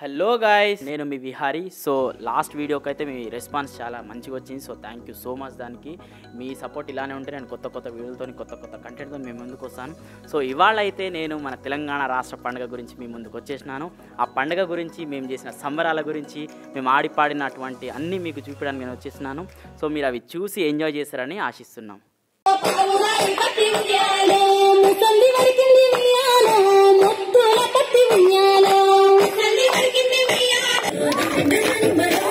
Hello guys నేను మీ Vihari so last వీడియోకి అయితే మీ రెస్పాన్స్ చాలా మంచిగా వచ్చింది so thank you so much దానికి మీ సపోర్ట్ ఇలానే ఉంటే నేను కొత్త కొత్త వీడియోలతో కొత్త కొత్త కంటెంట్తో మీ ముందుకు వస్తాను సో ఇవాళ అయితే నేను మన తెలంగాణ రాష్ట్ర పండుగ గురించి మీ ముందుకు వచ్చేసినాను ఆ పండుగ గురించి మేము చేసిన సంబరాల గురించి మేము ఆడి పాడినటువంటి అన్నీ మీకు చూపించడానికి నేను వచ్చేసినాను సో మీరు అవి చూసి ఎంజాయ్ చేస్తారని ఆశిస్తున్నాం పావురాలు కట్టి ఉయ్యాలో, ముసలి వరికింది ఉయ్యాలో, ముద్దుల కట్టి ఉయ్యాలో. ముసలి వరికింది ఉయ్యాలో.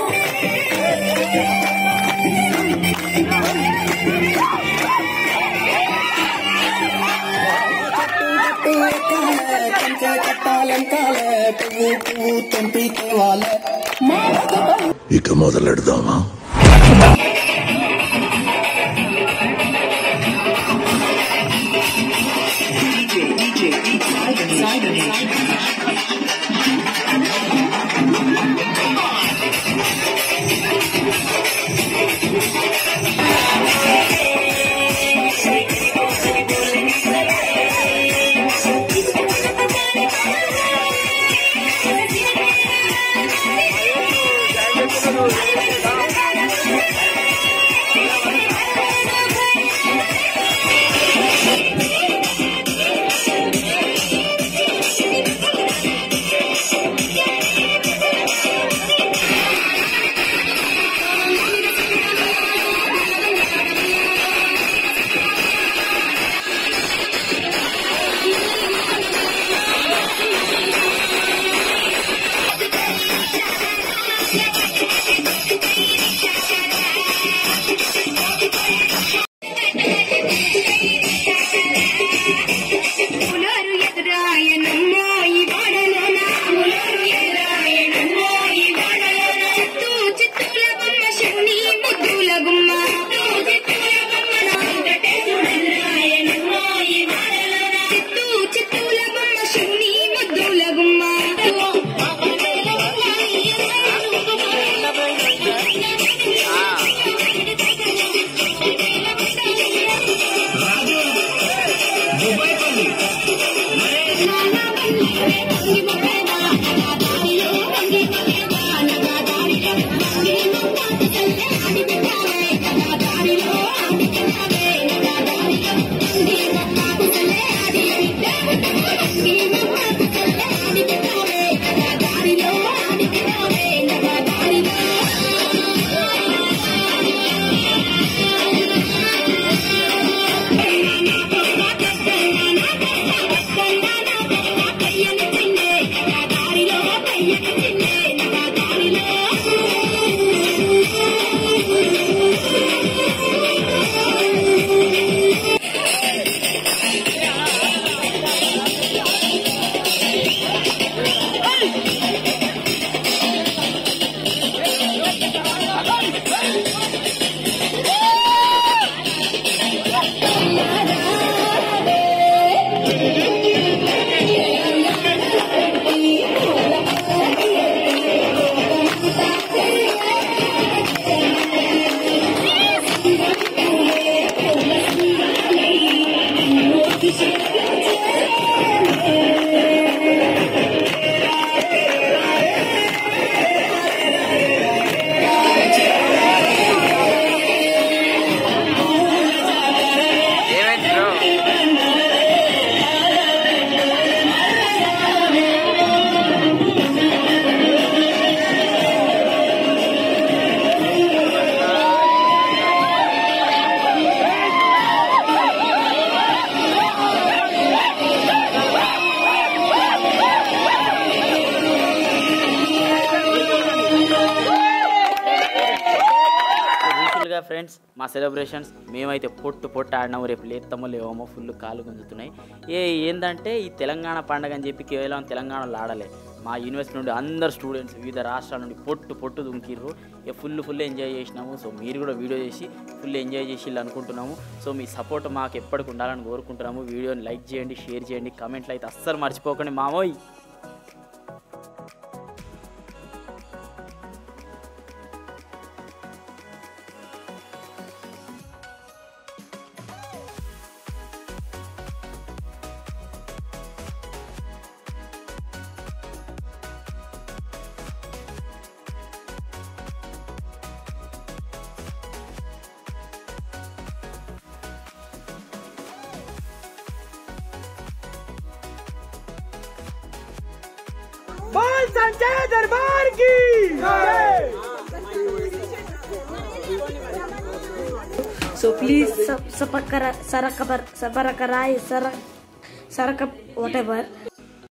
కంచె కట్టాలంకాల పువ్వు పువ్వు తెంపి తేవాలే మా ఇక మొదలెడదామా పులరు ఎదురాయనమ్మో ఈ వాడలోన. పులరు ఎదురాయనమ్మో ఈ వాడలోన. చిత్తూ చిత్తూల బొమ్మ శివుని ముద్దుల గుమ్మ. చిత్తూ చిత్తూల బొమ్మ నా వెంకటేశుడు ఎదురాయనమ్మో ఈ వాడలోన. చిత్తూ చిత్తూల బొమ్మ శివుని ముద్దుల గుమ్మ. ఏమైంది బ్రో రీసెంట్గా ఫ్రెండ్స్ మా సెలబ్రేషన్స్ మేమైతే పొట్టు పొట్టు ఆడినాము రేపు లేస్తామో లేవమో ఫుల్ కాలు గుంజుతున్నాయి ఏ ఏంటంటే ఈ తెలంగాణ పండగ అని చెప్పి కేవలం తెలంగాణలో ఆడలే మా యూనివర్సిటీ నుండి అందరు స్టూడెంట్స్ వివిధ రాష్ట్రాల నుండి పొట్టు పొట్టు దుంకిర్రు ఇక ఫుల్ ఫుల్ ఎంజాయ్ చేసినాము సో మీరు కూడా వీడియో చేసి ఫుల్ ఎంజాయ్ చేసి అనుకుంటున్నాము సో మీ సపోర్ట్ మాకు ఎప్పటికి ఉండాలని కోరుకుంటున్నాము వీడియోని లైక్ చేయండి షేర్ చేయండి కమెంట్లు అయితే అస్సలు మర్చిపోకండి మామోయ్ संजय दरबार की So please sub, subscribe, sarakar, sabarakar, sarak, sarak, whatever.